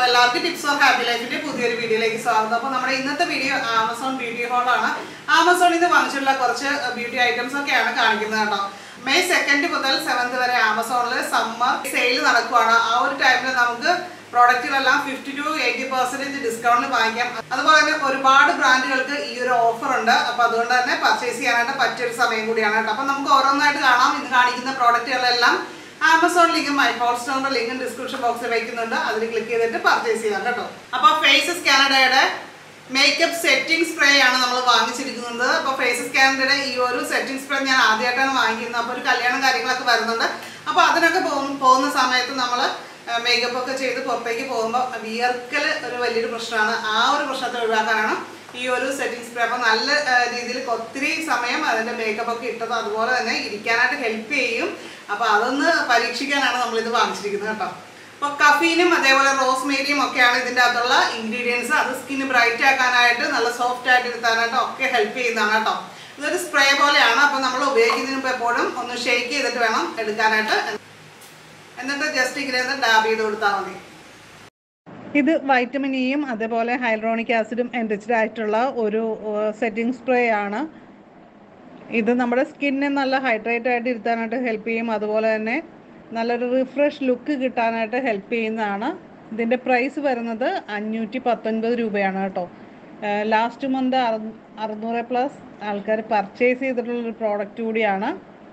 എല്ലാവർക്കും tips or happy ലൈഫിന്റെ പുതിയൊരു വീഡിയോയിലേക്ക് സ്വാഗതം അപ്പോൾ നമ്മുടെ ഇന്നത്തെ വീഡിയോ ആമസോൺ ബ്യൂട്ടി ഹോളാണ് ആമസോണിൽ നിന്ന് വാങ്ങിച്ചിട്ടുള്ള കുറച്ച് ബ്യൂട്ടി ഐറ്റംസ് ഒക്കെയാണ് കാണിക്കുന്നത് കേട്ടോ മെയ് സെക്കൻഡ് മുതൽ സെവൻത് വരെ ആമസോണിൽ സമ്മർ സെയിൽ നടക്കുവാണ് ആ ഒരു ടൈമിൽ നമുക്ക് പ്രോഡക്റ്റുകളെല്ലാം ഫിഫ്റ്റി ടു എയ്റ്റി പെർസെൻറ്റേജ് ഡിസ്കൗണ്ടിൽ വാങ്ങിക്കാം അതുപോലെ തന്നെ ഒരുപാട് ബ്രാൻഡുകൾക്ക് ഈ ഒരു ഓഫർ ഉണ്ട് അപ്പോൾ അതുകൊണ്ട് തന്നെ പർച്ചേസ് ചെയ്യാനായിട്ട് പറ്റിയൊരു സമയം കൂടിയാണ് കേട്ടോ അപ്പോൾ നമുക്ക് ഓരോന്നായിട്ട് കാണാം ഇന്ന് കാണിക്കുന്ന പ്രോഡക്റ്റുകളെല്ലാം ആമസോൺ ലിങ്കും മൈ ഹോട്ട്സ്റ്റാറിന്റെ ലിങ്കും ഡിസ്ക്രിപ്ഷൻ ബോക്സിൽ വയ്ക്കുന്നുണ്ട് അതിൽ ക്ലിക്ക് ചെയ്തിട്ട് പർച്ചേസ് ചെയ്യാം കേട്ടോ അപ്പോൾ ഫേസസ് കാനഡയുടെ മേക്കപ്പ് സെറ്റിംഗ് സ്പ്രേ ആണ് നമ്മൾ വാങ്ങിച്ചിരിക്കുന്നത് അപ്പോൾ ഫേസസ് കാനഡയുടെ ഈ ഒരു സെറ്റിംഗ് സ്പ്രേ ഞാൻ ആദ്യമായിട്ടാണ് വാങ്ങിക്കുന്നത് അപ്പോൾ ഒരു കല്യാണം കാര്യങ്ങളൊക്കെ വരുന്നുണ്ട് അപ്പോൾ അതിനൊക്കെ പോകും പോകുന്ന സമയത്ത് നമ്മൾ മേക്കപ്പ് ഒക്കെ ചെയ്ത് പുറത്തേക്ക് പോകുമ്പോൾ വിയർക്കൽ ഒരു വലിയൊരു പ്രശ്നമാണ് ആ ഒരു പ്രശ്നത്തെ ഒഴിവാക്കാനാണ് ഈ ഒരു സെറ്റിംഗ് സ്പ്രേ അപ്പോൾ നല്ല രീതിയിൽ ഒത്തിരി സമയം അതിൻ്റെ മേക്കപ്പ് ഒക്കെ ഇട്ടത് അതുപോലെ തന്നെ ഇരിക്കാനായിട്ട് ഹെൽപ്പ് ചെയ്യും അപ്പോൾ അതൊന്ന് പരീക്ഷിക്കാനാണ് നമ്മളിത് വാങ്ങിച്ചിരിക്കുന്നത് കേട്ടോ അപ്പോൾ കഫീനും അതേപോലെ റോസ്മേരിയും ഒക്കെയാണ് ഇതിൻ്റെ അകത്തുള്ള ഇൻഗ്രീഡിയൻസ് അത് സ്കിന്ന് ബ്രൈറ്റ് ആക്കാനായിട്ട് നല്ല സോഫ്റ്റ് ആയിട്ട് ഇരുത്താനായിട്ട് ഒക്കെ ഹെൽപ്പ് ചെയ്യുന്നതാണ് കേട്ടോ ഇതൊരു സ്പ്രേ പോലെയാണ് അപ്പോൾ നമ്മൾ ഉപയോഗിക്കുന്നതിന് മുമ്പ് എപ്പോഴും ഒന്ന് ഷെയ്ക്ക് ചെയ്തിട്ട് വേണം എടുക്കാനായിട്ട് എന്നിട്ട് ജസ്റ്റ് ഇങ്ങനെ ഒന്ന് ഡാബ് ചെയ്ത് കൊടുത്താൽ മതി ഇത് വൈറ്റമിൻ ഇയും അതേപോലെ ഹൈഡ്രോണിക് ആസിഡും എൻറിച്ച്ഡ് ആയിട്ടുള്ള ഒരു സെറ്റിംഗ് സ്പ്രേ ആണ് ഇത് നമ്മുടെ സ്കിന്നെ നല്ല ഹൈഡ്രേറ്റ് ആയിട്ട് ഇരുത്താനായിട്ട് ഹെൽപ്പ് ചെയ്യും അതുപോലെ തന്നെ നല്ലൊരു റിഫ്രഷ് ലുക്ക് കിട്ടാനായിട്ട് ഹെൽപ്പ് ചെയ്യുന്നതാണ് ഇതിൻ്റെ പ്രൈസ് വരുന്നത് അഞ്ഞൂറ്റി പത്തൊൻപത് രൂപയാണ് കേട്ടോ ലാസ്റ്റ് മന്ത് അറുന്നൂറ് പ്ലസ് ആൾക്കാർ പർച്ചേസ് ചെയ്തിട്ടുള്ളൊരു പ്രോഡക്റ്റ് കൂടിയാണ്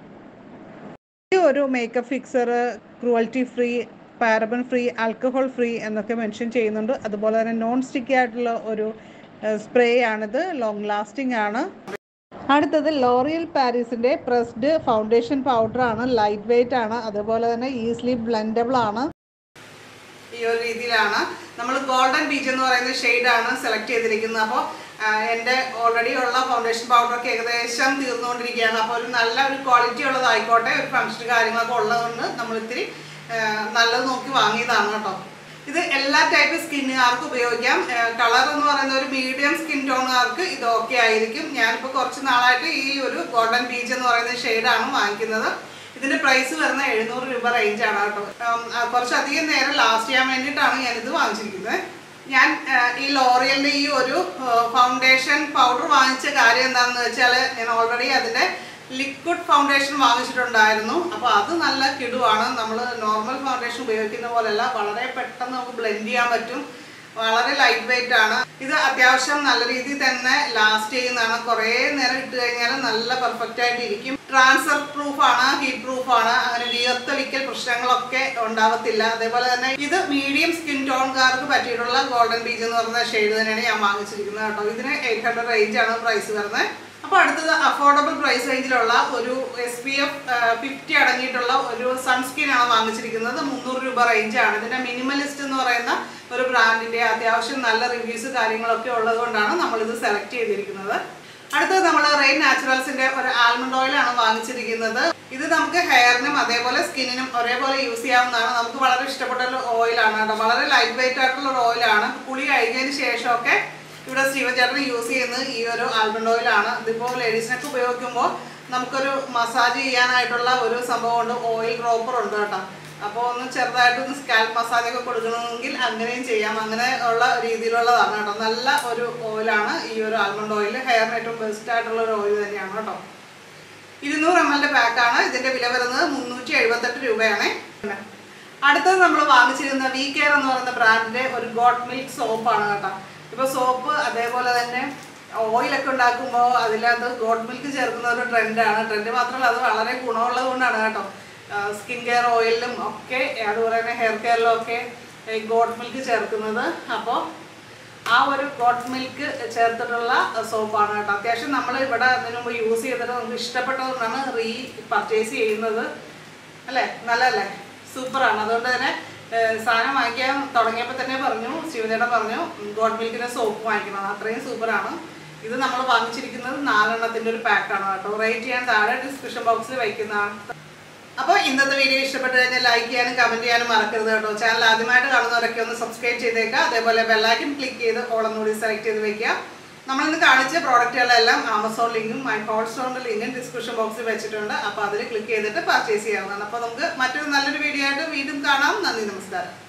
ഈ ഒരു makeup fixer cruelty free paraben free alcohol free എന്നൊക്കെ മെൻഷൻ ചെയ്യുന്നുണ്ട് അതുപോലെ തന്നെ നോൺ സ്റ്റിക്കി ആയിട്ടുള്ള ഒരു സ്പ്രേ ആണിത് ലോങ് ലാസ്റ്റിംഗ് ആണ് അടുത്തത് ലോറിയൽ പാരീസിൻ്റെ പ്രസ്ഡ് ഫൗണ്ടേഷൻ പൗഡർ ആണ് ലൈറ്റ് വെയിറ്റ് ആണ് അതുപോലെ തന്നെ ഈസിലി ബ്ലെൻഡബിൾ ആണ് ഈ ഒരു രീതിയിലാണ് നമ്മൾ ഗോൾഡൻ ബീച്ച് എന്ന് പറയുന്ന ഷെയ്ഡാണ് സെലക്ട് ചെയ്തിരിക്കുന്നത് അപ്പോൾ എൻ്റെ ഓൾറെഡി ഉള്ള ഫൗണ്ടേഷൻ പൗഡറൊക്കെ ഏകദേശം തീർന്നുകൊണ്ടിരിക്കുകയാണ് അപ്പോൾ ഒരു നല്ല ഒരു ക്വാളിറ്റി ഉള്ളതായിക്കോട്ടെ ഒരു ഫംഗ്ഷൻ കാര്യങ്ങളൊക്കെ ഉള്ളതുകൊണ്ട് നമ്മൾ ഇത്തിരി നല്ലത് നോക്കി വാങ്ങിയതാണ് കേട്ടോ ഇത് എല്ലാ ടൈപ്പ് സ്കിന്നുകാർക്ക് ഉപയോഗിക്കാം കളർ എന്ന് പറയുന്ന ഒരു മീഡിയം സ്കിൻ ടോണുകാർക്ക് ഇത് ഓക്കെ ആയിരിക്കും ഞാനിപ്പോൾ കുറച്ച് നാളായിട്ട് ഈ ഒരു ഗോൾഡൻ ബീച്ച് എന്ന് പറയുന്ന ഷെയ്ഡാണ് വാങ്ങിക്കുന്നത് ഇതിന്റെ പ്രൈസ് വരുന്ന എഴുന്നൂറ് രൂപ റേഞ്ച് ആണ് കേട്ടോ കുറച്ചധികം നേരം ലാസ്റ്റ് ചെയ്യാൻ വേണ്ടിയിട്ടാണ് ഞാനിത് വാങ്ങിച്ചിരിക്കുന്നത് ഞാൻ ഈ ലോറിയലിൻ്റെ ഈ ഒരു ഫൗണ്ടേഷൻ പൗഡർ വാങ്ങിച്ച കാര്യം എന്താണെന്ന് വെച്ചാൽ ഞാൻ ഓൾറെഡി അതിൻ്റെ ലിക്വിഡ് ഫൗണ്ടേഷൻ വാങ്ങിച്ചിട്ടുണ്ടായിരുന്നു അപ്പോൾ അത് നല്ല കിടുവാണ് നമ്മൾ നോർമൽ ഫൗണ്ടേഷൻ ഉപയോഗിക്കുന്ന പോലെയല്ല വളരെ പെട്ടെന്ന് നമുക്ക് ബ്ലെൻഡ് ചെയ്യാൻ പറ്റും വളരെ ലൈറ്റ് വെയിറ്റ് ആണ് ഇത് അത്യാവശ്യം നല്ല രീതിയിൽ തന്നെ ലാസ്റ്റ് ചെയ്യുന്നതാണ് കുറേ നേരം ഇട്ട് കഴിഞ്ഞാൽ നല്ല പെർഫെക്റ്റ് ആയിട്ട് ഇരിക്കും ട്രാൻസ്ഫർ പ്രൂഫ് ആണ് ഹീറ്റ് പ്രൂഫ് ആണ് അങ്ങനെ വിയർത്തൊലിക്കൽ പ്രശ്നങ്ങളൊക്കെ ഉണ്ടാവത്തില്ല അതേപോലെ തന്നെ ഇത് മീഡിയം സ്കിൻ ടോൺകാർക്ക് പറ്റിയിട്ടുള്ള ഗോൾഡൻ ബീച്ച് എന്ന് പറയുന്ന ഷെയ്ഡ് തന്നെയാണ് ഞാൻ വാങ്ങിച്ചിരിക്കുന്നത് കേട്ടോ ഇതിന് എയ്റ്റ് ഹൺഡ്രഡ് റേഞ്ച് ആണ് പ്രൈസ് വരുന്നത് അപ്പോൾ അടുത്തത് അഫോർഡബിൾ പ്രൈസ് റേഞ്ചിലുള്ള ഒരു എസ് പി എഫ് ഫിഫ്റ്റി അടങ്ങിയിട്ടുള്ള ഒരു സൺസ്ക്രീൻ ആണ് വാങ്ങിച്ചിരിക്കുന്നത് മുന്നൂറ് രൂപ റേഞ്ചാണ് ഇതിൻ്റെ മിനിമലിസ്റ്റ് എന്ന് പറയുന്ന ഒരു ബ്രാൻഡിൻ്റെ അത്യാവശ്യം നല്ല റിവ്യൂസ് കാര്യങ്ങളൊക്കെ ഉള്ളതുകൊണ്ടാണ് നമ്മളിത് സെലക്ട് ചെയ്തിരിക്കുന്നത് അടുത്തത് നമ്മൾ റെയിൻ നാച്ചുറൽസിന്റെ ഒരു ആൽമണ്ട് ഓയിലാണ് വാങ്ങിച്ചിരിക്കുന്നത് ഇത് നമുക്ക് ഹെയറിനും അതേപോലെ സ്കിന്നിനും ഒരേപോലെ യൂസ് ചെയ്യാവുന്നതാണ് നമുക്ക് വളരെ ഇഷ്ടപ്പെട്ട ഒരു ഓയിലാണ് കേട്ടോ വളരെ ലൈറ്റ് വെയിറ്റ് ആയിട്ടുള്ള ഒരു ഓയിലാണ് കുളി കഴിഞ്ഞതിന് ശേഷമൊക്കെ ഇവിടെ ശിവചേട്ടൻ യൂസ് ചെയ്യുന്നത് ഈ ഒരു ആൽമണ്ട് ഓയിലാണ് ഇതിപ്പോൾ ലേഡീസിനൊക്കെ ഉപയോഗിക്കുമ്പോൾ നമുക്കൊരു മസാജ് ചെയ്യാനായിട്ടുള്ള ഒരു സംഭവമുണ്ട് ഓയിൽ ഡ്രോപ്പർ ഉണ്ട് കേട്ടോ അപ്പോൾ ഒന്ന് ചെറുതായിട്ടൊന്ന് സ്കാൽപ്പ് മസാജ് ഒക്കെ കൊടുക്കണമെങ്കിൽ അങ്ങനെയും ചെയ്യാം അങ്ങനെ ഉള്ള രീതിയിലുള്ളതാണ് കേട്ടോ നല്ല ഒരു ഓയിലാണ് ഈ ഒരു ആൽമണ്ട് ഓയിൽ ഹെയറിന് ഏറ്റവും ബെസ്റ്റ് ആയിട്ടുള്ള ഒരു ഓയിൽ തന്നെയാണ് കേട്ടോ ഇരുന്നൂറ് എം എല്ലിൻ്റെ പാക്കാണ് ഇതിൻ്റെ വില വരുന്നത് മുന്നൂറ്റി എഴുപത്തെട്ട് രൂപയാണ് അടുത്തത് നമ്മൾ വാങ്ങിച്ചിരുന്ന വി കെയർ എന്ന് പറയുന്ന ബ്രാൻഡിൻ്റെ ഒരു ഗോട്ട് മിൽക്ക് സോപ്പാണ് കേട്ടോ ഇപ്പോൾ സോപ്പ് അതേപോലെ തന്നെ ഓയിലൊക്കെ ഉണ്ടാക്കുമ്പോൾ അതിനകത്ത് ഗോഡ് മിൽക്ക് ചേർക്കുന്ന ഒരു ട്രെൻഡാണ് ട്രെൻഡ് മാത്രമല്ല അത് വളരെ ഗുണമുള്ളത് കൊണ്ടാണ് കേട്ടോ സ്കിൻ കെയർ ഓയിലിലും ഒക്കെ അതുപോലെ തന്നെ ഹെയർ കെയറിലും ഒക്കെ ഗോഡ് മിൽക്ക് ചേർക്കുന്നത് അപ്പോൾ ആ ഒരു ഗോഡ് മിൽക്ക് ചേർത്തിട്ടുള്ള സോപ്പാണ് കേട്ടോ അത്യാവശ്യം നമ്മൾ ഇവിടെ അതിന് മുമ്പ് യൂസ് ചെയ്തിട്ട് നമുക്ക് ഇഷ്ടപ്പെട്ടതുകൊണ്ടാണ് റീ പർച്ചേസ് ചെയ്യുന്നത് അല്ലേ നല്ലതല്ലേ സൂപ്പറാണ് അതുകൊണ്ട് തന്നെ സാധനം വാങ്ങിക്കാൻ തുടങ്ങിയപ്പോൾ തന്നെ പറഞ്ഞു ശിവചേട്ടൻ പറഞ്ഞു ഗോഡ് മിൽക്കിൻ്റെ സോപ്പ് വാങ്ങിക്കണം അത്രയും സൂപ്പറാണ് ഇത് നമ്മൾ വാങ്ങിച്ചിരിക്കുന്നത് നാലെണ്ണത്തിൻ്റെ ഒരു പാക്കാണ് കേട്ടോ റേറ്റ് ഞാൻ താഴെ ഡിസ്ക്രിപ്ഷൻ ബോക്സിൽ വയ്ക്കുന്നതാണ് അപ്പോൾ ഇന്നത്തെ വീഡിയോ ഇഷ്ടപ്പെട്ട് കഴിഞ്ഞാൽ ലൈക്ക് ചെയ്യാനും കമൻറ്റ് ചെയ്യാനും മറക്കരുത് കേട്ടോ ചാനൽ ആദ്യമായിട്ട് കാണുന്നവരൊക്കെ ഒന്ന് സബ്സ്ക്രൈബ് ചെയ്തേക്കുക അതേപോലെ ബെല്ലൈക്കൻ ക്ലിക്ക് ചെയ്ത് ഓളൊന്നുകൂടി സെലക്ട് ചെയ്ത് വെക്കുക നമ്മളിന്ന് കാണിച്ച പ്രോഡക്റ്റുകളെല്ലാം ആമസോൺ ലിങ്കും മൈ ഹോട്ട്സ്റ്റോണിൻ്റെ ലിങ്കും ഡിസ്ക്രിപ്ഷൻ ബോക്സിൽ വെച്ചിട്ടുണ്ട് അപ്പോൾ അതിൽ ക്ലിക്ക് ചെയ്തിട്ട് പർച്ചേസ് ചെയ്യാവുന്നതാണ് അപ്പോൾ നമുക്ക് മറ്റൊരു നല്ലൊരു വീഡിയോ ആയിട്ട് വീണ്ടും കാണാം നന്ദി നമസ്കാരം